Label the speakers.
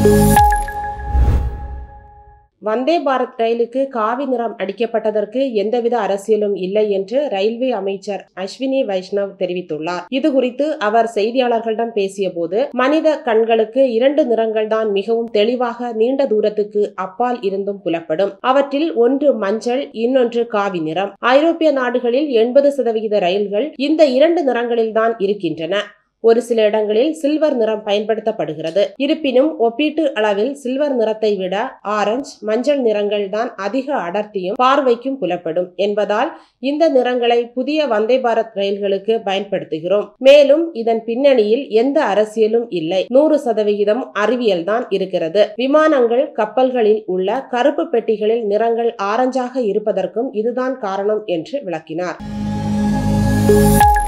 Speaker 1: வந்தே பாரத் ரயிலுக்கு காவி நிறம் அடிக்கப்பட்டதற்கு எந்தவித அரசியலும் இல்லை என்று ரயில்வே அமைச்சர் அஸ்வினி வைஷ்ணவ் தெரிவித்துள்ளார் இது குறித்து அவர் செய்தியாளர்களிடம் பேசியபோது மனித கண்களுக்கு இரண்டு நிறங்கள் தான் மிகவும் தெளிவாக நீண்ட தூரத்துக்கு அப்பால் இருந்தும் புலப்படும் அவற்றில் ஒன்று மஞ்சள் இன்னொன்று காவி நிறம் ஐரோப்பிய நாடுகளில் எண்பது சதவிகித ரயில்கள் இந்த இரண்டு நிறங்களில்தான் இருக்கின்றன ஒரு சில இடங்களில் சில்வர் நிறம் பயன்படுத்தப்படுகிறது இருப்பினும் ஒப்பீட்டு அளவில் சில்வர் நிறத்தை விட ஆரஞ்சு மஞ்சள் நிறங்கள் தான் அதிக அடர்த்தியும் பார்வைக்கும் புலப்படும் என்பதால் இந்த நிறங்களை புதிய வந்தே பாரத் ரயில்களுக்கு பயன்படுத்துகிறோம் மேலும் இதன் பின்னணியில் எந்த அரசியலும் இல்லை நூறு சதவிகிதம் அறிவியல் தான் இருக்கிறது விமானங்கள் கப்பல்களில் உள்ள கருப்பு பெட்டிகளில் நிறங்கள் ஆரஞ்சாக இருப்பதற்கும் இதுதான் காரணம் என்று விளக்கினார்